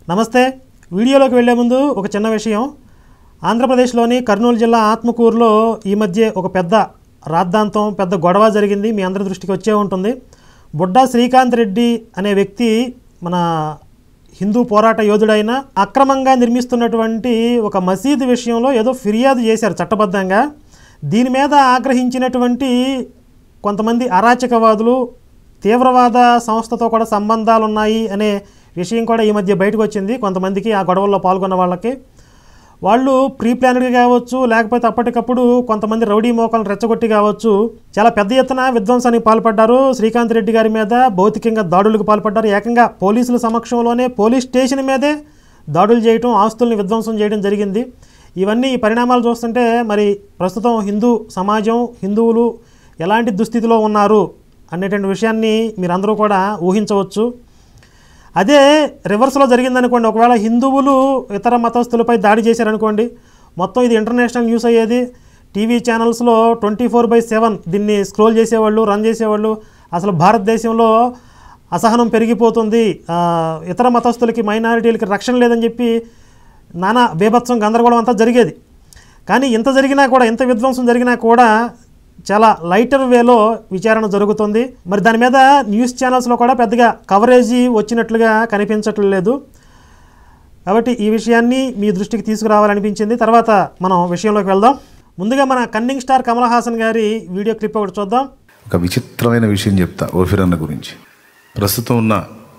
నమస్తే వీడియోలోకి వెళ్లే ముందు ఒక చిన్న విషయం ఆంధ్రప్రదేశ్లోని కర్నూలు జిల్లా ఆత్మకూరులో ఈ మధ్య ఒక పెద్ద రాద్ధాంతం పెద్ద గొడవ జరిగింది మీ అందరి దృష్టికి వచ్చే ఉంటుంది బుడ్డా శ్రీకాంత్ రెడ్డి అనే వ్యక్తి మన హిందూ పోరాట యోధుడైన అక్రమంగా నిర్మిస్తున్నటువంటి ఒక మసీదు విషయంలో ఏదో ఫిర్యాదు చేశారు చట్టబద్ధంగా దీని మీద ఆగ్రహించినటువంటి కొంతమంది అరాచకవాదులు తీవ్రవాద సంస్థతో కూడా సంబంధాలు ఉన్నాయి అనే విషయం కూడా ఈ మధ్య బయటకు వచ్చింది కొంతమందికి ఆ గొడవల్లో పాల్గొన్న వాళ్ళకి వాళ్ళు ప్రీ ప్లానెడ్గా కావచ్చు లేకపోతే అప్పటికప్పుడు కొంతమంది రౌడీ మోకాలను రెచ్చగొట్టి కావచ్చు చాలా పెద్ద ఎత్తున విధ్వంసానికి పాల్పడ్డారు శ్రీకాంత్ రెడ్డి గారి మీద భౌతికంగా దాడులకు పాల్పడ్డారు ఏకంగా పోలీసుల సమక్షంలోనే పోలీస్ స్టేషన్ మీదే దాడులు చేయటం ఆస్తుల్ని విధ్వంసం చేయడం జరిగింది ఇవన్నీ ఈ పరిణామాలు చూస్తుంటే మరి ప్రస్తుతం హిందూ సమాజం హిందువులు ఎలాంటి దుస్థితిలో ఉన్నారు అనేటువంటి విషయాన్ని మీరందరూ కూడా ఊహించవచ్చు అదే రివర్స్లో జరిగిందనుకోండి ఒకవేళ హిందువులు ఇతర మతస్థులపై దాడి చేశారనుకోండి మొత్తం ఇది ఇంటర్నేషనల్ న్యూస్ అయ్యేది టీవీ ఛానల్స్లో ట్వంటీ ఫోర్ బై సెవెన్ దీన్ని స్క్రోల్ చేసేవాళ్ళు రన్ చేసేవాళ్ళు అసలు భారతదేశంలో అసహనం పెరిగిపోతుంది ఆ, ఇతర మతస్థులకి మైనారిటీలకి రక్షణ లేదని చెప్పి నానా బీభత్సం గందరగోళం అంతా జరిగేది కానీ ఇంత జరిగినా కూడా ఇంత విధ్వంసం జరిగినా కూడా చాలా లైటర్ వేలో విచారణ జరుగుతుంది మరి దాని మీద న్యూస్ ఛానల్స్లో కూడా పెద్దగా కవరేజీ వచ్చినట్లుగా కనిపించట్లేదు కాబట్టి ఈ విషయాన్ని మీ దృష్టికి తీసుకురావాలనిపించింది తర్వాత మనం విషయంలోకి వెళ్దాం ముందుగా మన కన్నింగ్ స్టార్ కమల్ హాసన్ గారి వీడియో క్లిప్ ఒకటి చూద్దాం ఒక విచిత్రమైన విషయం చెప్తా ఓఫిర్ అన్న గురించి ప్రస్తుతం ఉన్న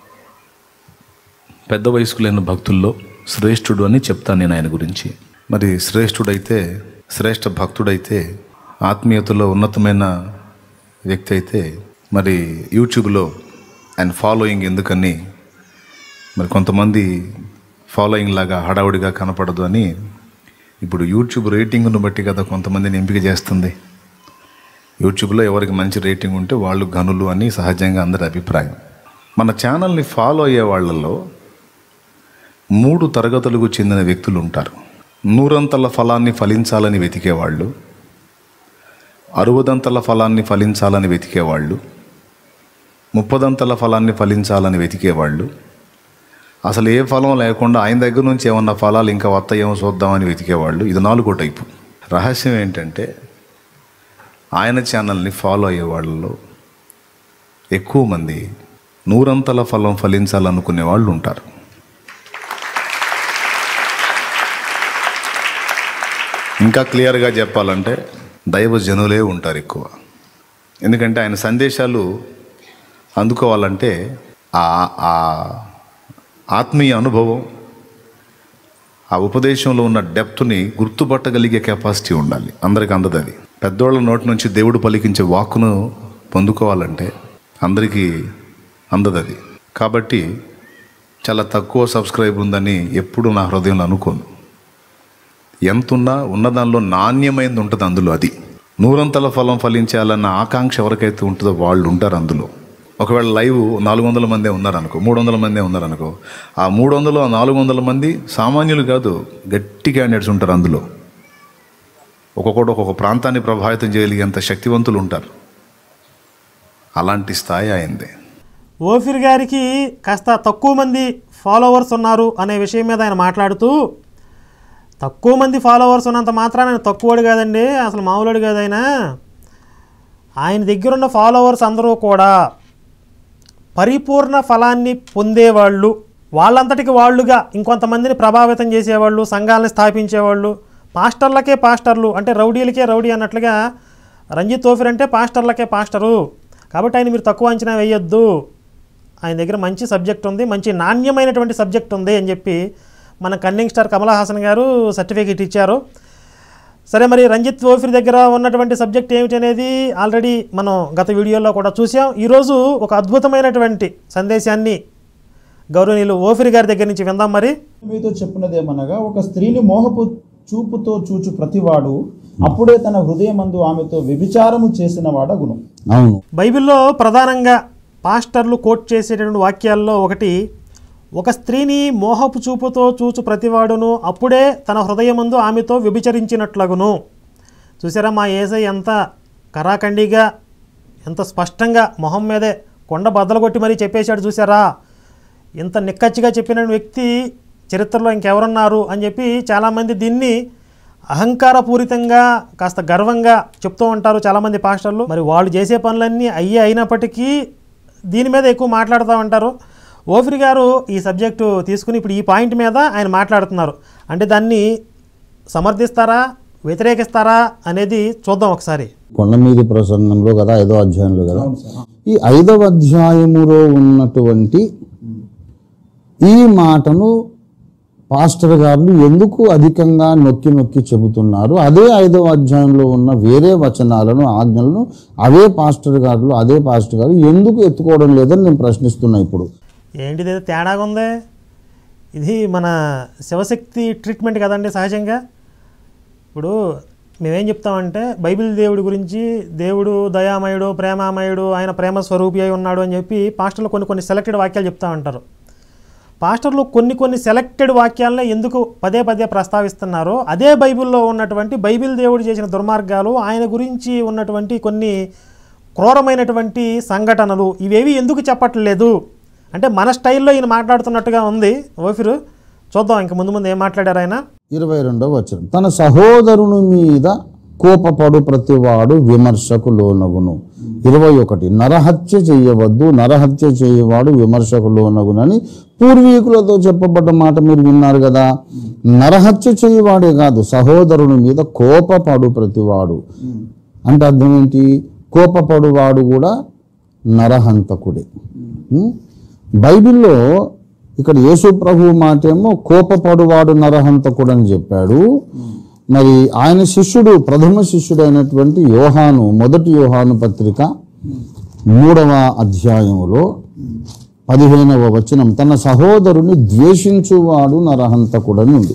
పెద్ద వయస్కులైన భక్తుల్లో శ్రేష్ఠుడు అని చెప్తాను నేను ఆయన గురించి మరి శ్రేష్ఠుడైతే శ్రేష్ఠ భక్తుడైతే ఆత్మీయతలో ఉన్నతమైన వ్యక్తి అయితే మరి యూట్యూబ్లో ఆయన ఫాలోయింగ్ ఎందుకని మరి కొంతమంది ఫాలోయింగ్ లాగా హడావుడిగా కనపడదు అని ఇప్పుడు యూట్యూబ్ రేటింగ్ను బట్టి కదా కొంతమందిని ఎంపిక చేస్తుంది యూట్యూబ్లో ఎవరికి మంచి రేటింగ్ ఉంటే వాళ్ళు గనులు అని సహజంగా అందరి అభిప్రాయం మన ఛానల్ని ఫాలో అయ్యే వాళ్ళల్లో మూడు తరగతులకు చెందిన వ్యక్తులు ఉంటారు నూరంతల ఫలాన్ని ఫలించాలని వెతికేవాళ్ళు అరవదంతల ఫలాన్ని ఫలించాలని వెతికేవాళ్ళు ముప్పదంతల ఫలాన్ని ఫలించాలని వెతికేవాళ్ళు అసలు ఏ ఫలం లేకుండా ఆయన దగ్గర నుంచి ఏమన్నా ఫలాలు ఇంకా వస్తాయేమో చూద్దామని వెతికేవాళ్ళు ఇది నాలుగో టైపు రహస్యం ఏంటంటే ఆయన ఛానల్ని ఫాలో అయ్యే వాళ్ళలో ఎక్కువ మంది నూరంతల ఫలం ఫలించాలనుకునే వాళ్ళు ఉంటారు ఇంకా క్లియర్గా చెప్పాలంటే దైవ జనులే ఉంటారు ఎక్కువ ఎందుకంటే ఆయన సందేశాలు అందుకోవాలంటే ఆ ఆ ఆత్మీయ అనుభవం ఆ ఉపదేశంలో ఉన్న డెప్త్ని గుర్తుపట్టగలిగే కెపాసిటీ ఉండాలి అందరికి అందదు అది పెద్దోళ్ళ నోటి నుంచి దేవుడు పలికించే వాక్కును పొందుకోవాలంటే అందరికీ అందదు అది కాబట్టి చాలా తక్కువ సబ్స్క్రైబ్ ఉందని ఎప్పుడు నా హృదయంలో అనుకోను ఎంతున్నా ఉన్నదానిలో నాణ్యమైనది ఉంటుంది అందులో అది నూరంతల ఫలం ఫలించాలన్న ఆకాంక్ష ఎవరికైతే ఉంటుందో వాళ్ళు ఉంటారు అందులో ఒకవేళ లైవ్ నాలుగు వందల మందే ఉన్నారనుకో మూడు వందల మందే ఉన్నారనుకో ఆ మూడు వందలు ఆ నాలుగు వందల మంది సామాన్యులు కాదు గట్టి క్యాండిడేట్స్ ఉంటారు అందులో ఒక్కొక్కటి ఒక్కొక్క ప్రాంతాన్ని ప్రభావితం చేయగలిగేంత శక్తివంతులు ఉంటారు అలాంటి స్థాయి అయింది ఓఫిర్ గారికి కాస్త తక్కువ మంది ఫాలోవర్స్ ఉన్నారు అనే విషయం మీద ఆయన మాట్లాడుతూ తక్కువ మంది ఫాలోవర్స్ ఉన్నంత మాత్రాన ఆయన తక్కువడు కాదండి అసలు మామూలుడు కాదు ఆయన ఆయన దగ్గర ఉన్న ఫాలోవర్స్ అందరూ కూడా పరిపూర్ణ ఫలాన్ని పొందేవాళ్ళు వాళ్ళంతటికి వాళ్ళుగా ఇంకొంతమందిని ప్రభావితం చేసేవాళ్ళు సంఘాలను స్థాపించేవాళ్ళు పాస్టర్లకే పాస్టర్లు అంటే రౌడీలకే రౌడీ అన్నట్లుగా రంజిత్ తోఫిర్ అంటే పాస్టర్లకే పాస్టరు కాబట్టి ఆయన మీరు తక్కువ అంచనా వేయొద్దు ఆయన దగ్గర మంచి సబ్జెక్ట్ ఉంది మంచి నాణ్యమైనటువంటి సబ్జెక్ట్ ఉంది అని చెప్పి మన కన్నింగ్ స్టార్ కమల్ హాసన్ గారు సర్టిఫికేట్ ఇచ్చారు సరే మరి రంజిత్ ఓఫిర్ దగ్గర ఉన్నటువంటి సబ్జెక్ట్ ఏమిటి అనేది ఆల్రెడీ మనం గత వీడియోలో కూడా చూసాం ఈరోజు ఒక అద్భుతమైనటువంటి సందేశాన్ని గౌరవనీయులు ఓఫిర్ గారి దగ్గర నుంచి విందాం మరి మీతో చెప్పినదేమనగా ఒక స్త్రీని మోహపు చూపుతో చూచు ప్రతివాడు అప్పుడే తన హృదయమందు ఆమెతో వ్యభిచారము చేసిన వాడగును అవును బైబిల్లో ప్రధానంగా పాస్టర్లు కోట్ చేసేటటువంటి వాక్యాల్లో ఒకటి ఒక స్త్రీని మోహపు చూపుతో చూచు ప్రతివాడును అప్పుడే తన హృదయమందు ఆమెతో వ్యభిచరించినట్లగును చూసారా మా ఏసై ఎంత కరాఖండిగా ఎంత స్పష్టంగా మొహం మీదే కొండ బద్దలు కొట్టి మరీ చెప్పేశాడు చూసారా ఇంత నిక్కచ్చిగా చెప్పిన వ్యక్తి చరిత్రలో ఇంకెవరున్నారు అని చెప్పి చాలామంది దీన్ని అహంకారపూరితంగా కాస్త గర్వంగా చెప్తూ ఉంటారు చాలామంది పాస్టర్లు మరి వాళ్ళు చేసే పనులన్నీ అయ్యే అయినప్పటికీ దీని మీద ఎక్కువ మాట్లాడుతూ ఉంటారు ఓఫిరి గారు ఈ సబ్జెక్టు తీసుకుని ఇప్పుడు ఈ పాయింట్ మీద ఆయన మాట్లాడుతున్నారు అంటే దాన్ని సమర్థిస్తారా వ్యతిరేకిస్తారా అనేది చూద్దాం ఒకసారి కొండ మీది ప్రసంగంలో కదా ఐదో అధ్యాయంలో కదా ఈ ఐదవ అధ్యాయములో ఉన్నటువంటి ఈ మాటను పాస్టర్ గారు ఎందుకు అధికంగా నొక్కి నొక్కి చెబుతున్నారు అదే ఐదవ అధ్యాయంలో ఉన్న వేరే వచనాలను ఆజ్ఞలను అవే పాస్టర్ గారు అదే పాస్టర్ గారు ఎందుకు ఎత్తుకోవడం లేదని నేను ప్రశ్నిస్తున్నా ఇప్పుడు ఏంటిది ఏదో తేడాగా ఉంది ఇది మన శివశక్తి ట్రీట్మెంట్ కదండి సహజంగా ఇప్పుడు మేమేం చెప్తామంటే బైబిల్ దేవుడి గురించి దేవుడు దయామయుడు ప్రేమామయుడు ఆయన ప్రేమ స్వరూపి అయి ఉన్నాడు అని చెప్పి పాస్టర్లు కొన్ని కొన్ని సెలెక్టెడ్ వాక్యాలు చెప్తా ఉంటారు పాస్టర్లు కొన్ని కొన్ని సెలెక్టెడ్ వాక్యాలనే ఎందుకు పదే పదే ప్రస్తావిస్తున్నారో అదే బైబిల్లో ఉన్నటువంటి బైబిల్ దేవుడు చేసిన దుర్మార్గాలు ఆయన గురించి ఉన్నటువంటి కొన్ని క్రూరమైనటువంటి సంఘటనలు ఇవేవి ఎందుకు చెప్పట్లేదు అంటే మన స్టైల్లో ఈయన మాట్లాడుతున్నట్టుగా ఉంది ఓఫిరు చూద్దాం ఇంక ముందు ముందు ఏం మాట్లాడారు ఆయన ఇరవై రెండవ వచనం తన సహోదరుని మీద కోపపడు ప్రతివాడు విమర్శకు లోనగును ఇరవై ఒకటి నరహత్య చేయవద్దు నరహత్య చేయవాడు విమర్శకు లోనగునని పూర్వీకులతో చెప్పబడ్డ మాట మీరు విన్నారు కదా నరహత్య చేయవాడే కాదు సహోదరుని మీద కోపపడు ప్రతివాడు అంటే అర్థం ఏంటి కోపపడువాడు కూడా నరహంతకుడే ఉం? బైబిల్లో ఇక్కడ యేసు ప్రభు మాటేమో కోపపడువాడు నరహంతకుడు అని చెప్పాడు మరి ఆయన శిష్యుడు ప్రథమ శిష్యుడు అయినటువంటి యోహాను మొదటి యోహాను పత్రిక మూడవ అధ్యాయములో పదిహేనవ వచనం తన సహోదరుని ద్వేషించువాడు నరహంతకుడని ఉంది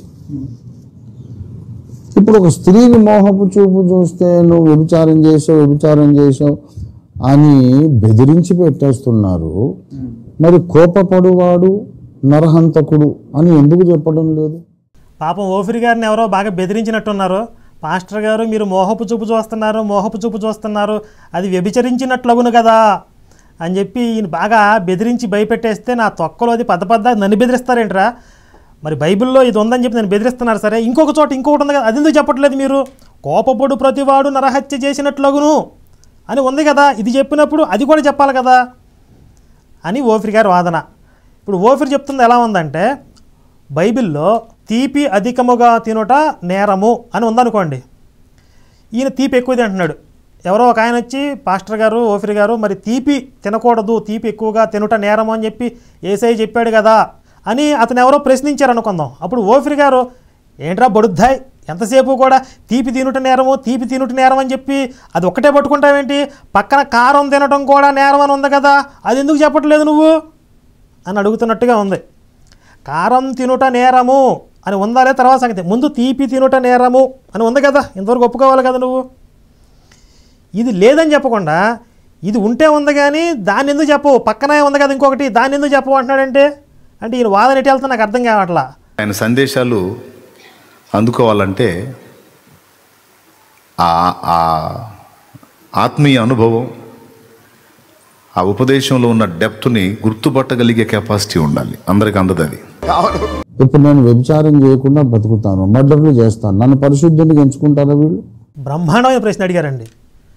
ఇప్పుడు ఒక స్త్రీని మోహపు చూపు చూస్తే నువ్వు వ్యభిచారం చేసావు వ్యభిచారం చేసావు అని బెదిరించి పెట్టేస్తున్నారు మరి కోపపడువాడు నరహంతకుడు అని ఎందుకు చెప్పడం లేదు పాపం ఓఫిరి గారిని ఎవరో బాగా బెదిరించినట్టున్నారు పాస్టర్ గారు మీరు మోహపు చూపు చూస్తున్నారు మోహపు చూపు చూస్తున్నారు అది వ్యభిచరించినట్లగును కదా అని చెప్పి ఈయన బాగా బెదిరించి భయపెట్టేస్తే నా తొక్కలో అది పద్ద పద్ద నన్ను బెదిరిస్తారేంట్రా మరి బైబిల్లో ఇది ఉందని చెప్పి నేను బెదిరిస్తున్నారు సరే ఇంకొక చోట ఇంకొకటి ఉంది కదా అది ఎందుకు చెప్పట్లేదు మీరు కోపపడు ప్రతివాడు నరహత్య చేసినట్లగును అని ఉంది కదా ఇది చెప్పినప్పుడు అది కూడా చెప్పాలి కదా అని ఓఫిరి గారి వాదన ఇప్పుడు ఓఫిరి చెప్తుంది ఎలా ఉందంటే బైబిల్లో తీపి అధికముగా తినుట నేరము అని ఉందనుకోండి ఈయన తీపి ఎక్కువ తింటున్నాడు ఎవరో ఒక ఆయన వచ్చి పాస్టర్ గారు ఓఫిరి గారు మరి తీపి తినకూడదు తీపి ఎక్కువగా తినుట నేరము అని చెప్పి ఏసై చెప్పాడు కదా అని అతను ఎవరో ప్రశ్నించారు అనుకుందాం అప్పుడు ఓఫిరి గారు ఏంట్రా బడుద్దాయ్ ఎంతసేపు కూడా తీపి తినుట నేరము తీపి తినుట నేరం అని చెప్పి అది ఒక్కటే పట్టుకుంటావేంటి పక్కన కారం తినడం కూడా నేరం అని ఉంది కదా అది ఎందుకు చెప్పట్లేదు నువ్వు అని అడుగుతున్నట్టుగా ఉంది కారం తినుట నేరము అని ఉందాలే తర్వాత సంగతి ముందు తీపి తినుట నేరము అని ఉంది కదా ఇంతవరకు ఒప్పుకోవాలి కదా నువ్వు ఇది లేదని చెప్పకుండా ఇది ఉంటే ఉంది కానీ దాన్ని ఎందుకు చెప్పవు పక్కనే ఉంది కదా ఇంకొకటి దాన్ని ఎందుకు చెప్పవు అంటున్నాడంటే అంటే ఈయన వాదన ఎటు వెళ్తున్నా నాకు అర్థం కావట్లా ఆయన సందేశాలు అందుకోవాలంటే ఆ ఆ ఆత్మీయ అనుభవం ఆ ఉపదేశంలో ఉన్న డెప్త్ని గుర్తుపట్టగలిగే కెపాసిటీ ఉండాలి అందరికి అందదు అది ఇప్పుడు నేను వ్యభిచారం చేయకుండా బతుకుతాను మర్డర్లు చేస్తాను నన్ను పరిశుద్ధునికి ఎంచుకుంటారా వీళ్ళు బ్రహ్మాండమైన ప్రశ్న అడిగారండి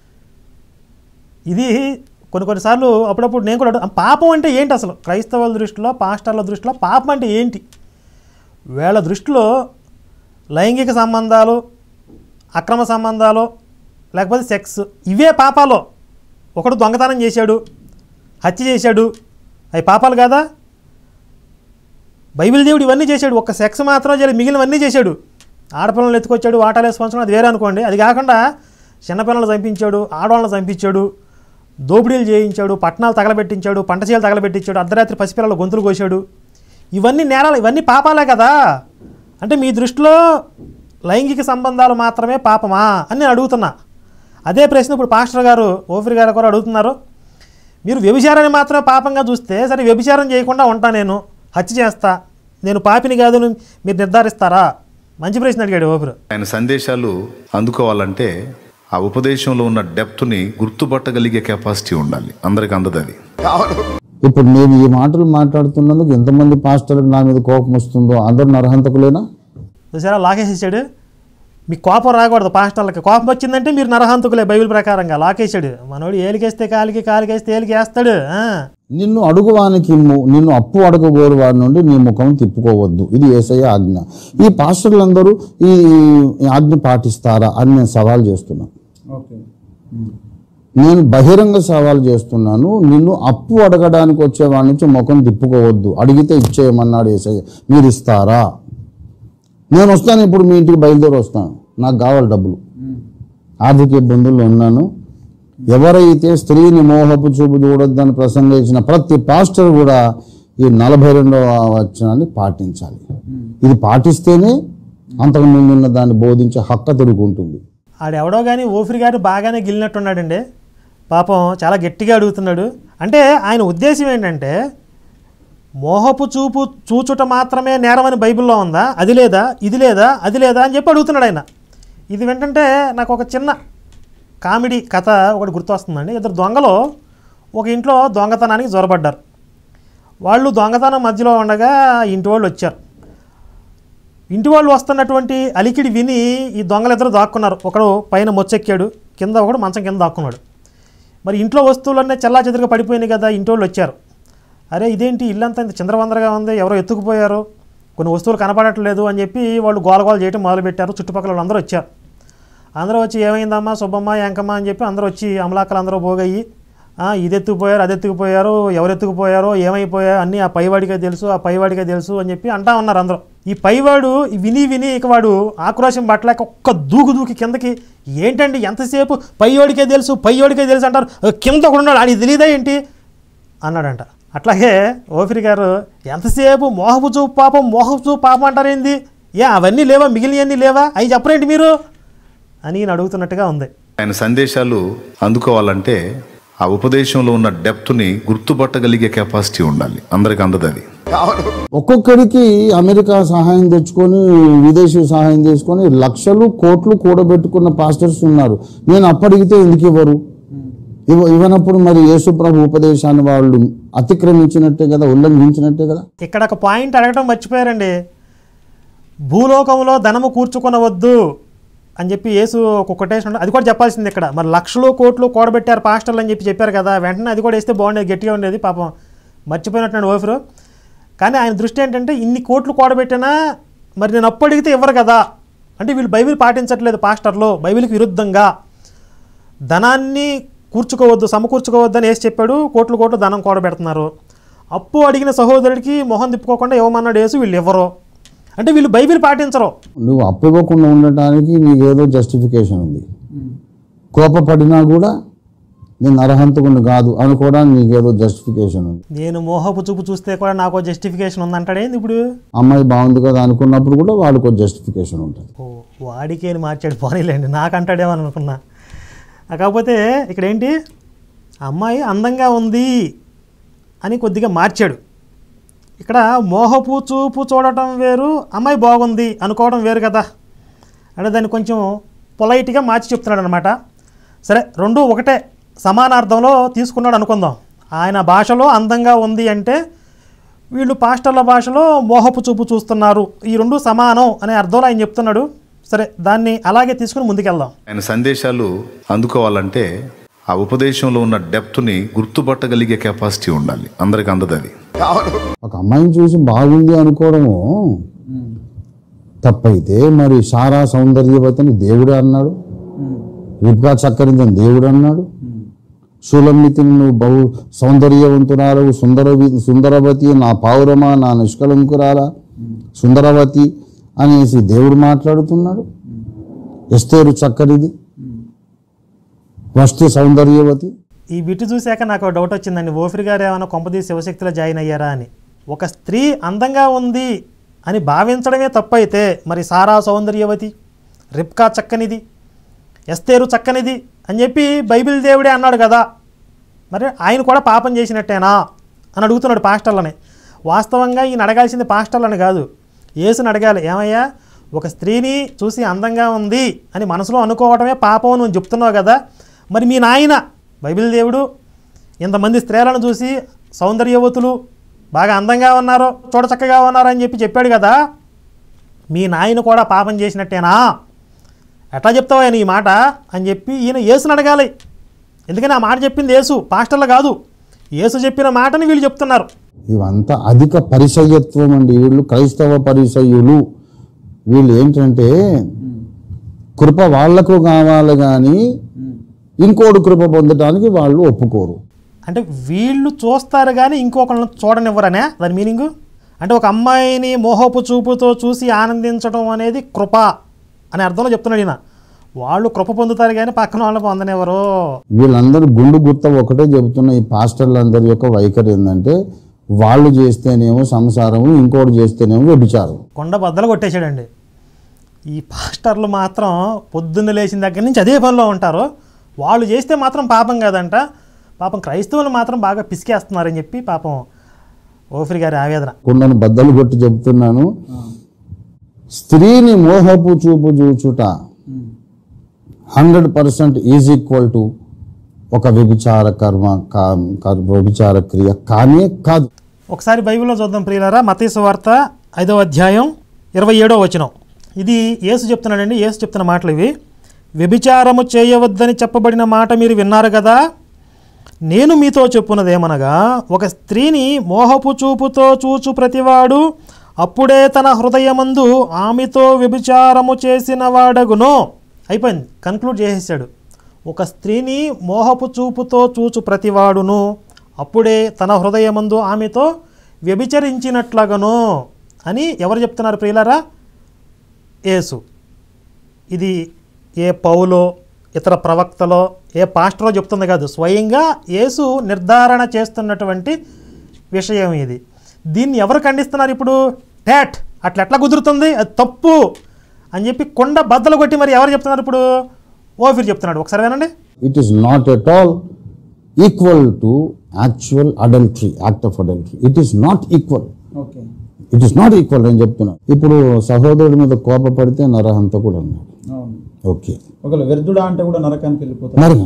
ఇది కొన్ని కొన్నిసార్లు అప్పుడప్పుడు నేను కూడా అడుగు- పాపం అంటే ఏంటి అసలు క్రైస్తవుల దృష్టిలో పాస్టర్ల దృష్టిలో పాపం అంటే ఏంటి వీళ్ళ దృష్టిలో లైంగిక సంబంధాలు అక్రమ సంబంధాలు లేకపోతే సెక్స్ ఇవే పాపాలు ఒకడు దొంగతనం చేశాడు హత్య చేశాడు అవి పాపాలు కాదా బైబిల్ దేవుడు ఇవన్నీ చేశాడు ఒక్క సెక్స్ మాత్రం చేయలేదు మిగిలినవన్నీ చేశాడు ఆడపిల్లలు ఎత్తుకొచ్చాడు వాటాలు వేసుకొంచడం అది వేరే అనుకోండి అది కాకుండా చిన్నపిల్లలు చంపించాడు ఆడవాళ్ళని చంపించాడు దోపిడీలు చేయించాడు పట్టణాలు తగలబెట్టించాడు పంట చేలు తగలబెట్టించాడు అర్ధరాత్రి పసిపిల్లలు గొంతులు కోసాడు ఇవన్నీ నేరాలు ఇవన్నీ పాపాలే కదా అంటే మీ దృష్టిలో లైంగిక సంబంధాలు మాత్రమే పాపమా అని నేను అడుగుతున్నా అదే ప్రశ్న ఇప్పుడు పాస్టర్ గారు ఓఫిర్ గారు కూడా అడుగుతున్నారు మీరు వ్యభిచారాన్ని మాత్రమే పాపంగా చూస్తే సరే వ్యభిచారం చేయకుండా ఉంటా నేను హత్య చేస్తా నేను పాపిని కాదు అని మీరు నిర్ధారిస్తారా మంచి ప్రశ్న అడిగాడు ఓఫిర్ ఆయన సందేశాలు అందుకోవాలంటే ఆ ఉపదేశంలో ఉన్న డెప్త్ని గుర్తుపట్టగలిగే కెపాసిటీ ఉండాలి అందరికి అందదు అది ఇప్పుడు నేను ఈ మాటలు మాట్లాడుతున్నందుకు ఎంతమంది పాస్టర్లకు నా మీద కోపం వస్తుందో అందరు నరహంతకులేనా చూసారా లాకేసేసాడు మీకు కోపం రాకూడదు పాస్టర్లకి కోపం వచ్చిందంటే మీరు నరహంతకులే బైబిల్ ప్రకారంగా లాకేసాడు మనోడు ఏలికేస్తే కాలికి కాలికేస్తే ఏలికి వేస్తాడు ఆ. నిన్ను అడుగువానికి ఇమ్ము నిన్ను అప్పు అడగబోరు వారి నుండి నీ ముఖం తిప్పుకోవద్దు ఇది ఏసయ్య ఆజ్ఞ ఈ పాస్టర్లందరూ ఈ ఈ ఆజ్ఞ పాటిస్తారా అని నేను సవాల్ చేస్తున్నాను ఓకే నేను బహిరంగ సవాల్ చేస్తున్నాను నిన్ను అప్పు అడగడానికి వచ్చే వాడి నుంచి ముఖం తిప్పుకోవద్దు అడిగితే ఇచ్చేయమన్నాడు ఏసయ్య మీరు ఇస్తారా నేను వస్తాను ఇప్పుడు మీ ఇంటికి బయలుదేరి వస్తాను నాకు కావాలి డబ్బులు ఆర్థిక ఇబ్బందుల్లో ఉన్నాను ఎవరైతే స్త్రీని మోహపు చూపు చూడొద్దని ప్రసంగించిన ప్రతి పాస్టర్ కూడా ఈ నలభై రెండవ వచనాన్ని పాటించాలి ఇది పాటిస్తేనే అంతకు ముందు ఉన్న దాన్ని బోధించే హక్క తిరుగుంటుంది ఆడెవడో కానీ ఓఫిరి గారు బాగానే గిల్లినట్టున్నాడండి పాపం చాలా గట్టిగా అడుగుతున్నాడు అంటే ఆయన ఉద్దేశం ఏంటంటే మోహపు చూపు చూచుట మాత్రమే నేరమని బైబిల్లో ఉందా అది లేదా ఇది లేదా అది లేదా అని చెప్పి అడుగుతున్నాడు ఆయన ఇది ఏంటంటే నాకు ఒక చిన్న కామెడీ కథ ఒకటి గుర్తొస్తుందండి ఇద్దరు దొంగలు ఒక ఇంట్లో దొంగతనానికి జ్వరపడ్డారు వాళ్ళు దొంగతనం మధ్యలో ఉండగా ఇంటి వాళ్ళు వచ్చారు ఇంటి వాళ్ళు వస్తున్నటువంటి అలికిడి విని ఈ దొంగలిద్దరు దాక్కున్నారు ఒకడు పైన మొచ్చెక్కాడు కింద ఒకడు మంచం కింద దాక్కున్నాడు మరి ఇంట్లో వస్తువులన్నీ చెల్లా చెదురుగా పడిపోయినాయి కదా ఇంటి వాళ్ళు వచ్చారు అరే ఇదేంటి ఇల్లంతా ఇంత చిందరవందరగా ఉంది ఎవరో ఎత్తుకుపోయారు కొన్ని వస్తువులు కనపడట్లేదు అని చెప్పి వాళ్ళు గోలగోల చేయడం మొదలుపెట్టారు చుట్టుపక్కల వాళ్ళందరూ వచ్చారు అందరూ వచ్చి ఏమైందమ్మా సుబ్బమ్మ ఎంకమ్మ అని చెప్పి అందరూ వచ్చి అమలాకలు అందరూ పోగయ్యి "ఆ, ఇది ఎత్తుకుపోయారు అది ఎత్తుకుపోయారు ఎవరు ఎత్తుకుపోయారో ఏమైపోయారు అన్నీ ఆ పైవాడికే తెలుసు ఆ పైవాడికే తెలుసు అని చెప్పి అంటా ఉన్నారు అందరూ ఈ పైవాడు ఈ విని విని ఇక వాడు ఆక్రోశం పట్టలేక ఒక్క దూకు దూకి కిందకి ఏంటండి ఎంతసేపు పైవాడికే తెలుసు పైవాడికే తెలుసు అంటారు కింద ఒకడు ఉన్నాడు ఆడికి తెలియదా ఏంటి అన్నాడంట అట్లాగే ఓఫిరి గారు ఎంతసేపు మోహపు చూపు పాపం మోహపు చూపు పాపం అంటారేంది ఏ అవన్నీ లేవా మిగిలినవన్నీ లేవా అవి చెప్పరేంటి మీరు అని ఈయన అడుగుతున్నట్టుగా ఉంది ఆయన సందేశాలు అందుకోవాలంటే ఆ ఉపదేశంలో ఉన్న డెప్త్ని గుర్తుపట్టగలిగే కెపాసిటీ ఉండాలి అందరికి అందదు అది ఒక్కొక్కడికి అమెరికా సహాయం తెచ్చుకొని విదేశీ సహాయం తీసుకొని లక్షలు కోట్లు కూడబెట్టుకున్న పాస్టర్స్ ఉన్నారు నేను అప్పడిగితే ఎందుకు ఇవ్వరు ఇవ్వ ఇవ్వనప్పుడు మరి యేసుప్రభు ఉపదేశాన్ని వాళ్ళు అతిక్రమించినట్టే కదా ఉల్లంఘించినట్టే కదా ఇక్కడ ఒక పాయింట్ అడగటం మర్చిపోయారండి భూలోకంలో ధనము కూర్చుకొనవద్దు అని చెప్పి యేసు ఒక కొటేషన్ ఉంది. అది కూడా చెప్పాల్సింది ఇక్కడ మరి లక్షలు కోట్లు కూడబెట్టారు పాస్టర్లు అని చెప్పి చెప్పారు కదా వెంటనే అది కూడా వేస్తే బాగుండేది గట్టిగా ఉండేది పాపం మర్చిపోయినట్టున్నాడు ఓఫరు కానీ ఆయన దృష్టి ఏంటంటే ఇన్ని కోట్లు కూడబెట్టినా మరి నేను అప్పు అడిగితే ఇవ్వరు కదా అంటే వీళ్ళు బైబిల్ పాటించట్లేదు పాస్టర్లు బైబిల్కి విరుద్ధంగా ధనాన్ని కూర్చుకోవద్దు సమకూర్చుకోవద్దు అని వేసి చెప్పాడు కోట్లు కోట్లు ధనం కూడబెడుతున్నారు అప్పు అడిగిన సహోదరుడికి మొహం తిప్పుకోకుండా ఇవ్వమన్నాడు వేసి వీళ్ళు ఇవ్వరు అంటే వీళ్ళు బైబిల్ పాటించరు నువ్వు అప్పు ఇవ్వకుండా ఉండటానికి నీకేదో జస్టిఫికేషన్ ఉంది కోపపడినా కూడా నేను అర్హంతకుని కాదు అనుకోవడానికి నీకేదో జస్టిఫికేషన్ ఉంది నేను మోహపు చూపు చూస్తే కూడా నాకు జస్టిఫికేషన్ ఉందంటాడేంది ఇప్పుడు అమ్మాయి బాగుంది కదా అనుకున్నప్పుడు కూడా వాడికి జస్టిఫికేషన్ ఉంటుంది ఓ వాడికే అని మార్చాడు పోనీలేండి నాకంటాడేమని అనుకున్నా ఆ, కాకపోతే ఇక్కడ ఏంటి అమ్మాయి అందంగా ఉంది అని కొద్దిగా మార్చాడు ఇక్కడ మోహపు చూపు చూడటం వేరు అమ్మాయి బాగుంది అనుకోవడం వేరు కదా అంటే దాన్ని కొంచెం పొలైట్గా మార్చి చెప్తున్నాడు అనమాట సరే రెండు ఒకటే సమానార్థంలో తీసుకున్నాడు అనుకుందాం ఆయన భాషలో అందంగా ఉంది అంటే వీళ్ళు పాస్టర్ల భాషలో మోహపు చూపు చూస్తున్నారు ఈ రెండు సమానం అనే అర్థంలో ఆయన చెప్తున్నాడు సరే దాన్ని అలాగే తీసుకుని ముందుకెళ్దాం ఆయన సందేశాలు అందుకోవాలంటే ఆ ఉపదేశంలో ఉన్న డెప్త్ని గుర్తుపట్టగలిగే కెపాసిటీ ఉండాలి అందరికి అందదు అది ఒక అమ్మాయిని చూసి బాగుంది అనుకోవడము తప్పైతే మరి సారా సౌందర్యవతిని దేవుడే అన్నాడు రిబ్కా చక్కరిందని దేవుడు అన్నాడు సులమితిని నువ్వు బహు సౌందర్యవంతురాలు సుందరవి సుందరవతి నా పావురమా నా నిష్కలంకురాలా సుందరవతి అనేసి దేవుడు మాట్లాడుతున్నాడు ఎస్తేరు చక్కరిది వష్టి సౌందర్యవతి ఈ బిట్టు చూశాక నాకు ఒక డౌట్ వచ్చిందండి ఓఫిర్ గారు ఏమైనా కొంపదీసి శివశక్తిలో జాయిన్ అయ్యారా అని ఒక స్త్రీ అందంగా ఉంది అని భావించడమే తప్పైతే మరి సారా సౌందర్యవతి రిప్కా చక్కనిది ఎస్తేరు చక్కనిది అని చెప్పి బైబిల్ దేవుడే అన్నాడు కదా మరి ఆయన కూడా పాపం చేసినట్టేనా అని అడుగుతున్నాడు పాస్టర్లని వాస్తవంగా ఈయన అడగాల్సింది పాస్టర్లని కాదు యేసుని అడగాలి ఏమయ్యా ఒక స్త్రీని చూసి అందంగా ఉంది అని మనసులో అనుకోవడమే పాపం అని నువ్వు చెప్తున్నావు కదా మరి మీ నాయన బైబిల్ దేవుడు ఇంతమంది స్త్రీలను చూసి సౌందర్యవతులు బాగా అందంగా ఉన్నారు చూడ చక్కగా ఉన్నారు అని చెప్పి చెప్పాడు కదా మీ నాయన కూడా పాపం చేసినట్టేనా ఎట్లా చెప్తావు ఆయన ఈ మాట అని చెప్పి ఈయన యేసుని అడగాలి ఎందుకని ఆ మాట చెప్పింది యేసు పాస్టర్లు కాదు యేసు చెప్పిన మాటని వీళ్ళు చెప్తున్నారు ఇవంతా అధిక పరిసయ్యత్వం అండి వీళ్ళు క్రైస్తవ పరిసయ్యులు వీళ్ళు ఏంటంటే కృప వాళ్లకు కావాలి కానీ ఇంకోటి కృప పొందడానికి వాళ్ళు ఒప్పుకోరు అంటే వీళ్ళు చూస్తారు కానీ ఇంకొకళ్ళని చూడనివ్వరనే దాని మీనింగు అంటే ఒక అమ్మాయిని మోహపు చూపుతో చూసి ఆనందించడం అనేది కృప అనే అర్థంలో చెప్తున్నాడు ఈయన వాళ్ళు కృప పొందుతారు కానీ పక్కన వాళ్ళు పొందనివ్వరు వీళ్ళందరూ గుండు గుర్త ఒకటే చెబుతున్న ఈ పాస్టర్లందరి యొక్క వైఖరి ఏంటంటే వాళ్ళు చేస్తేనేమో సంసారము ఇంకోటి చేస్తేనేమో వ్యభిచారం కొండ బద్దలు కొట్టేశాడండి ఈ పాస్టర్లు మాత్రం పొద్దున్న లేచిన దగ్గర నుంచి అదే పనిలో ఉంటారు వాళ్ళు చేస్తే మాత్రం పాపం కాదంట పాపం క్రైస్తవులు మాత్రం బాగా పిసికేస్తున్నారని చెప్పి పాపం ఓఫిరి గారి ఆవేదన కుండను బద్దలు కొట్టి చెబుతున్నాను స్త్రీని మోహపు చూపు చూచుట hundred percent is equal to ఒక వ్యభిచార కర్మ కా- కా- వ్యభిచార క్రియ కానే కాదు ఒకసారి బైబిల్లో చూద్దాం ప్రియులారా మతీసు వార్త ఐదో అధ్యాయం ఇరవై ఏడో వచనం ఇది యేసు చెప్తున్నాడండి యేసు చెప్తున్న మాటలు ఇవి వ్యభిచారము చేయవద్దని చెప్పబడిన మాట మీరు విన్నారు కదా నేను మీతో చెప్పున్నదేమనగా ఒక స్త్రీని మోహపు చూపుతో చూచు ప్రతివాడు అప్పుడే తన హృదయమందు ఆమెతో వ్యభిచారము చేసిన వాడగును అయిపోయింది కన్క్లూడ్ చేసేసాడు ఒక స్త్రీని మోహపు చూపుతో చూచు ప్రతివాడును అప్పుడే తన హృదయమందు ఆమెతో వ్యభిచరించినట్లగను అని ఎవరు చెప్తున్నారు ప్రియులారా యేసు ఇది ఏ పౌలో ఇతర ప్రవక్తలో ఏ పాస్టరో చెప్తుంది కాదు స్వయంగా యేసు నిర్ధారణ చేస్తున్నటువంటి విషయం ఇది దీన్ని ఎవరు ఖండిస్తున్నారు ఇప్పుడు టాట్ అట్లా ఎట్లా కుదురుతుంది అది తప్పు అని చెప్పి కొండ బద్దలు కొట్టి మరి ఎవరు చెప్తున్నారు ఇప్పుడు ఓఫిర్ చెప్తున్నాడు ఒకసారి వినండి it is not at all equal to actual adultery act of adultery it is not equal okay it is not equal అని చెప్తున్నాను ఇప్పుడు సహోదరుడి మీద కోపపడితే నరహంతకుడు అన్నాడు అవును ఓకే ఒకవేళ వ్యర్థుడా అంటే కూడా నరకానికి వెళ్ళిపోతారు మరి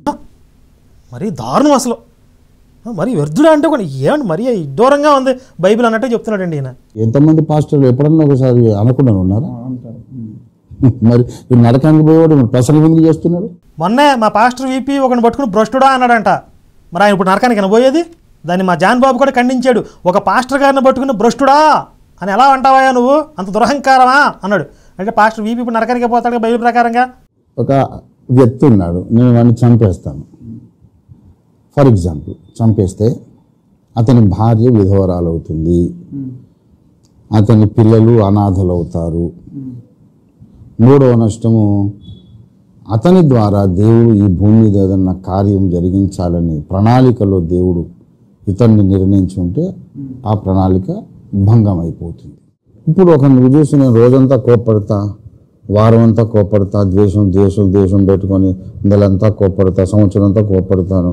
మరి దారుణం అసలు మరి వ్యర్థుడా అంటే కూడా ఏమండి మరి దూరంగా ఉంది బైబిల్ అన్నట్టే చెప్తున్నాడండి ఈయన ఎంతమంది పాస్టర్లు ఎప్పుడన్నా ఒకసారి అనకుండా ఉన్నారా ఆ, అంటారు ఉమ్. మరి ఈ నరకానికి పోయేవాడు మరి ప్రసంగం ఎందుకు చేస్తున్నాడు మొన్నే మా పాస్టర్ వీపీ ఒకని పట్టుకుని భ్రష్టుడా అన్నాడంట మరి ఆయన ఇప్పుడు నరకానికి పోయేది దాన్ని మా జాన్ బాబు కూడా ఖండించాడు ఒక పాస్టర్ గారిని పట్టుకుని భ్రష్టుడా అని ఎలా అంటావా నువ్వు అంత దురహంకారమా అన్నాడు అంటే పాస్టర్ వీపీ ఇప్పుడు నరకానికి పోతాడు బైబిల్ ప్రకారంగా ఒక వ్యక్తి ఉన్నాడు నేను వాడిని చంపేస్తాను ఫర్ ఎగ్జాంపుల్ చంపేస్తే అతని భార్య విధవరాలు అవుతుంది ఉమ్. అతని పిల్లలు అనాథలు అవుతారు ఉమ్. మూడవ నష్టము అతని ద్వారా దేవుడు ఈ భూమి మీద ఏదన్నా కార్యం జరిగించాలని ప్రణాళికలో దేవుడు ఇతన్ని నిర్ణయించి ఉంటే ఆ ప్రణాళిక భంగం అయిపోతుంది ఇప్పుడు ఒక నువ్వు చూసి నేను రోజంతా కోప్పడతా వారం అంతా కోప్పడతా ద్వేషం ద్వేషం ద్వేషం పెట్టుకొని నెలంతా కోప్పడతా సంవత్సరం అంతా కోప్పడతాను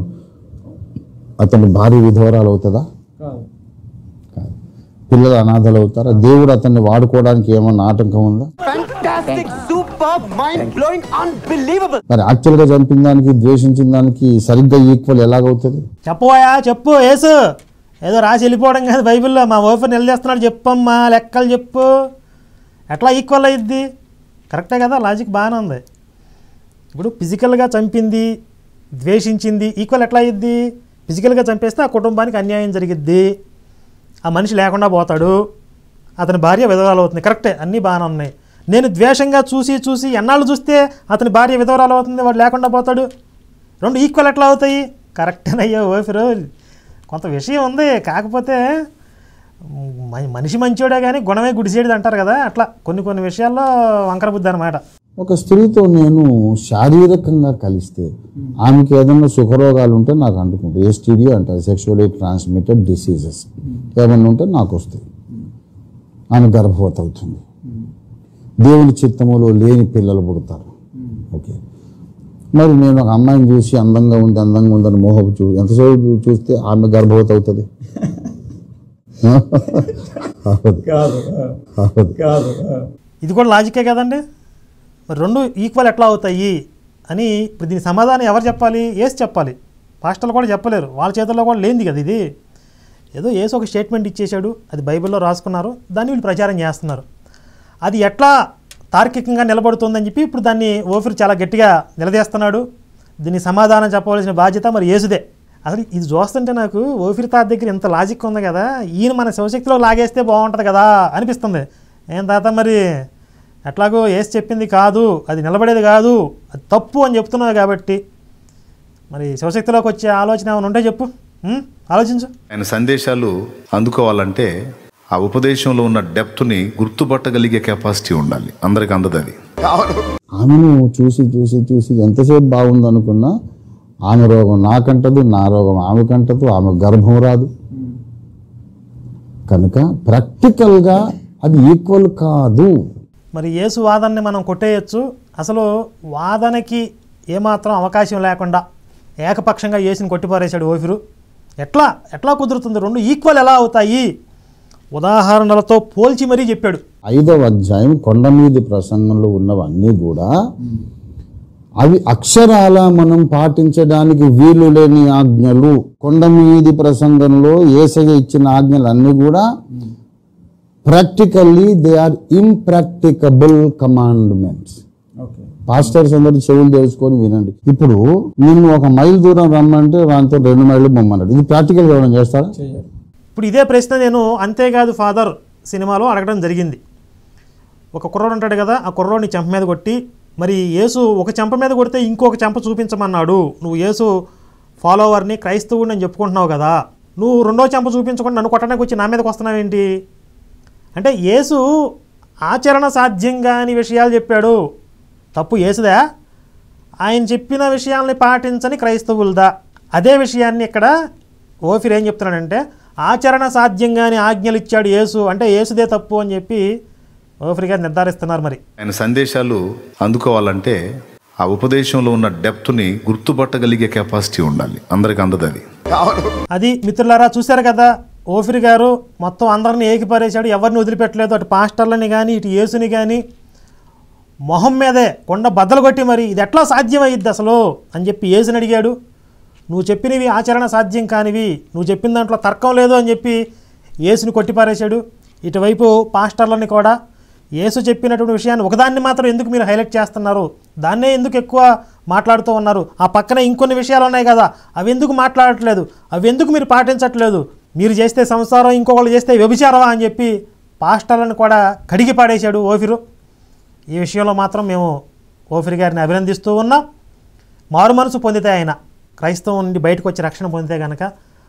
అతని భారీ విధవరాలు అవుతుందా కాదు కాదు పిల్లలు అనాథలు అవుతారా దేవుడు అతన్ని వాడుకోవడానికి ఏమన్నా ఆటంకం ఉందా Fantastic, superb, mind blowing, unbelievable. మరి యాక్చువల్గా చంపిన దానికి ద్వేషించిన దానికి సరిగ్గా ఈక్వల్ ఎలాగవుతుంది చెప్పబోయా చెప్పు యేసు ఏదో రాసి వెళ్ళిపోవడం కాదు బైబిల్లో మా ఓపెన్ నిలదీస్తున్నాడు చెప్పమ్మా లెక్కలు చెప్పు ఎట్లా ఈక్వల్ అయ్యిద్ది కరెక్టే కదా లాజిక్ బాగానే ఉంది ఇప్పుడు ఫిజికల్గా చంపింది ద్వేషించింది ఈక్వల్ ఎట్లా అయ్యిద్ది ఫిజికల్గా చంపేస్తే ఆ కుటుంబానికి అన్యాయం జరిగిద్ది ఆ మనిషి లేకుండా పోతాడు అతని భార్య విధవరాలు అవుతుంది కరెక్టే అన్నీ బాగానే ఉన్నాయి నేను ద్వేషంగా చూసి చూసి ఎన్నాళ్ళు చూస్తే అతని భార్య విధవరాలు అవుతుంది వాడు లేకుండా పోతాడు రెండు ఈక్వల్ ఎట్లా అవుతాయి కరెక్టేనయ్యా ఓఫిరు కొంత విషయం ఉంది కాకపోతే మ- మనిషి మంచోడే కానీ గుణమే గుడిసేది అంటారు కదా అట్లా కొన్ని కొన్ని విషయాల్లో వంకర బుద్ధి అనమాట ఒక స్త్రీతో నేను శారీరకంగా కలిస్తే ఆమెకి ఏదైనా సుఖరోగాలు ఉంటే నాకు అంటుకుంటాయి ఎస్టీడీ అంటారు సెక్షువల్లీ ట్రాన్స్మిటెడ్ డిసీజెస్ ఏమన్నా ఉంటే నాకు వస్తాయి ఆమె గర్భవతి అవుతుంది దేవుని చిత్తములో లేని పిల్లలు పుడతారు ఓకే మరి నేను ఒక అమ్మాయిని చూసి అందంగా ఉంది అందంగా ఉందని మోహపు చూ ఎంతసేపు చూస్తే ఆమె గర్భవతి అవుతుంది అవదు కాదు ఆ, అవదు కాదు ఆ. ఇది కూడా లాజికే కదండి మరి రెండు ఈక్వల్ ఎట్లా అవుతాయి అని ఇప్పుడు దీని సమాధానం ఎవరు చెప్పాలి ఏసి చెప్పాలి పాస్టర్లు కూడా చెప్పలేరు వాళ్ళ చేతుల్లో కూడా లేనిది కదా ఇది ఏదో ఏదో ఒక స్టేట్మెంట్ ఇచ్చేశాడు అది బైబిల్లో రాసుకున్నారు దాన్ని వీళ్ళు ప్రచారం చేస్తున్నారు అది ఎట్లా తార్కికంగా నిలబడుతుందని చెప్పి ఇప్పుడు దాన్ని ఓఫిర్ చాలా గట్టిగా నిలదీస్తున్నాడు దీనికి సమాధానం చెప్పవలసిన బాధ్యత మరి యేసుదే అసలు ఇది చూస్తుంటే నాకు ఓఫిర్ తాత దగ్గర ఇంత లాజిక్ ఉంది కదా ఈయన మన శివశక్తిలో లాగేస్తే బాగుంటుంది కదా అనిపిస్తుంది ఏం తాత మరి ఎట్లాగో ఏసి చెప్పింది కాదు అది నిలబడేది కాదు అది తప్పు అని చెప్తున్నావు కాబట్టి మరి శివశక్తిలోకి వచ్చే ఆలోచన ఏమైనా ఉంటే చెప్పు ఉం? ఆలోచించు ఆయన సందేశాలు అందుకోవాలంటే ఆ ఉపదేశంలో ఉన్న డెప్త్ని గుర్తుపట్టగలిగే కెపాసిటీ ఉండాలి అందరికి అందదు అది ఆమెను చూసి చూసి చూసి ఎంతసేపు బాగుంది అనుకున్నా ఆమె రోగం నాకంటదు నా రోగం ఆమెకంటదు ఆమె గర్భం రాదు కనుక ప్రాక్టికల్గా అది ఈక్వల్ కాదు మరి యేసు వాదనని మనం కొట్టేయచ్చు అసలు వాదనకి ఏమాత్రం అవకాశం లేకుండా ఏకపక్షంగా యేసుని కొట్టిపారేశాడు ఓఫిరు ఎట్లా ఎట్లా కుదురుతుంది రెండు ఈక్వల్ ఎలా అవుతాయి ఉదాహరణలతో పోల్చి మరీ చెప్పాడు ఐదవ అధ్యాయం కొండ మీది ప్రసంగంలో ఉన్నవన్నీ కూడా అవి అక్షరాల మనం పాటించడానికి వీలు లేని ఆజ్ఞలు కొండ మీది ప్రసంగంలో ఏసయ్య ఇచ్చిన ఆజ్ఞలు అన్నీ కూడా practically they are impractical commandments okay pastors అందరూ చెవులు తెలుసుకొని వినండి ఇప్పుడు నిన్ను ఒక మైల్ దూరం రమ్మంటే వాంతో రెండు మైళ్ళు బొమ్మన్నాడు ఇది ప్రాక్టికల్గా ఏమైనా చేస్తారా చెయ్యాలి ఇప్పుడు ఇదే ప్రశ్న నేను అంతేకాదు ఫాదర్ సినిమాలో అడగడం జరిగింది ఒక కుర్రోడు ఉంటాడు కదా ఆ కుర్రోడిని చెంప మీద కొట్టి మరి యేసు ఒక చెంప మీద కొడితే ఇంకొక చెంప చూపించమన్నాడు నువ్వు యేసు ఫాలోవర్ని క్రైస్తవుడిని అని చెప్పుకుంటున్నావు కదా నువ్వు రెండో చెంప చూపించకుండా నన్ను కొట్టడానికి వచ్చి నా మీదకి వస్తున్నావేంటి అంటే యేసు ఆచరణ సాధ్యం కాని విషయాలు చెప్పాడు తప్పు యేసుదా ఆయన చెప్పిన విషయాల్ని పాటించని క్రైస్తవులదా అదే విషయాన్ని ఇక్కడ ఓఫిర్ ఏం చెప్తున్నాడంటే ఆచరణ సాధ్యంగాని ఆజ్ఞలు ఇచ్చాడు యేసు అంటే యేసుదే తప్పు అని చెప్పి ఓఫిర్ గారు నిర్ధారిస్తున్నారు మరి ఆయన సందేశాలు అందుకోవాలంటే ఆ ఉపదేశంలో ఉన్న డెప్త్ని గుర్తుపట్టగలిగే కెపాసిటీ ఉండాలి అందరికి అందదు అది అది మిత్రులారా చూశారు కదా ఓఫిర్ గారు మొత్తం అందరిని ఏకిపారేశాడు ఎవరిని వదిలిపెట్టలేదు అటు పాస్టర్లని కానీ ఇటు యేసుని కానీ మొహం మీదే కొండ బద్దలు కొట్టి మరి ఇది ఎట్లా సాధ్యమయ్యిద్ది అసలు అని చెప్పి యేసుని అడిగాడు నువ్వు చెప్పినవి ఆచరణ సాధ్యం కానివి నువ్వు చెప్పిన దాంట్లో తర్కం లేదు అని చెప్పి యేసుని కొట్టిపారేశాడు ఇటువైపు పాస్టర్లని కూడా యేసు చెప్పినటువంటి విషయాన్ని ఒకదాన్ని మాత్రం ఎందుకు మీరు హైలైట్ చేస్తున్నారు దాన్నే ఎందుకు ఎక్కువ మాట్లాడుతూ ఉన్నారు ఆ పక్కన ఇంకొన్ని విషయాలు ఉన్నాయి కదా అవి ఎందుకు మాట్లాడట్లేదు అవి ఎందుకు మీరు పాటించట్లేదు మీరు చేస్తే సంసారం ఇంకొకళ్ళు చేస్తే వ్యభిచారమా అని చెప్పి పాస్టర్లను కూడా కడిగి పాడేశాడు ఓఫిరు ఈ విషయంలో మాత్రం మేము ఓఫిర్ గారిని అభినందిస్తూ ఉన్నాం మారు మనసు పొందితే ఆయన క్రైస్తవం నుండి బయటకు వచ్చి రక్షణ పొందితే కనుక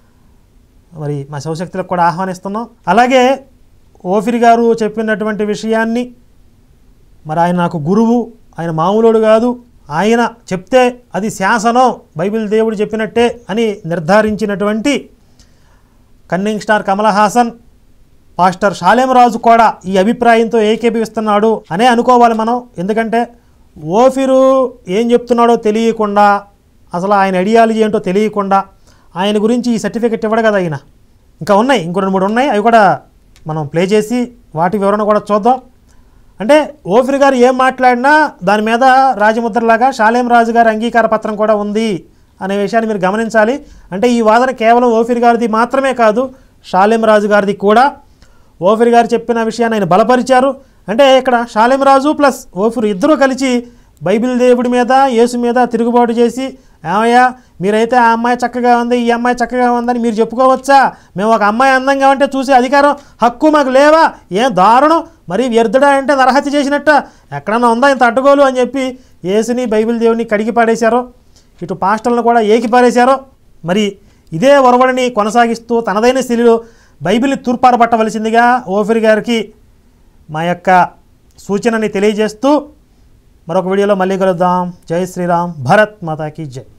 మరి మా శివశక్తులకు కూడా ఆహ్వానిస్తున్నాం అలాగే ఓఫిర్ గారు చెప్పినటువంటి విషయాన్ని మరి ఆయన నాకు గురువు ఆయన మామూలుడు కాదు ఆయన చెప్తే అది శాసనం బైబిల్ దేవుడు చెప్పినట్టే అని నిర్ధారించినటువంటి cunning star Kamal Haasan pastor Shalemaraju కూడా ఈ అభిప్రాయంతో ఏకీభవిస్తున్నాడు అనే అనుకోవాలి మనం ఎందుకంటే ఓఫిరు ఏం చెప్తున్నాడో తెలియకుండా అసలు ఆయన ఐడియాలజీ ఏంటో తెలియకుండా ఆయన గురించి ఈ సర్టిఫికెట్ ఇవ్వడు కదా ఆయన ఇంకా ఉన్నాయి ఇంకో రెండు మూడు ఉన్నాయి అవి కూడా మనం ప్లే చేసి వాటి వివరణ కూడా చూద్దాం అంటే ఓఫిర్ గారు ఏం మాట్లాడినా దాని మీద రాజముద్రలాగా షాలేం రాజు గారి అంగీకార పత్రం కూడా ఉంది అనే విషయాన్ని మీరు గమనించాలి అంటే ఈ వాదన కేవలం ఓఫిర్ గారిది మాత్రమే కాదు షాలేం రాజు గారిది కూడా ఓఫిర్ గారు చెప్పిన విషయాన్ని ఆయన బలపరిచారు అంటే ఇక్కడ షాలేం రాజు ప్లస్ ఓఫిర్ ఇద్దరూ కలిసి బైబిల్ దేవుడి మీద యేసు మీద తిరుగుబాటు చేసి ఏమయ్యా మీరైతే ఆ అమ్మాయి చక్కగా ఉంది ఈ అమ్మాయి చక్కగా ఉందని మీరు చెప్పుకోవచ్చా మేము ఒక అమ్మాయి అందంగా ఉంటే చూసే అధికారం హక్కు మాకు లేవా ఏం దారుణం మరి వ్యర్థుడా అంటే నరహత్య చేసినట్ట ఎక్కడన్నా ఉందా ఇంత అడ్డుగోలు అని చెప్పి యేసుని బైబిల్ దేవుని కడిగి పాడేశారో ఇటు పాస్టర్లను కూడా ఏకి పారేశారో మరి ఇదే ఒరవడిని కొనసాగిస్తూ తనదైన శైలిలో బైబిల్ని తూర్పారబట్టవలసిందిగా ఓఫిర్ గారికి మా యొక్క సూచనని తెలియజేస్తూ మరొక వీడియోలో మళ్ళీ కలుద్దాం జై శ్రీరామ్ భరత్ మాతాకి జై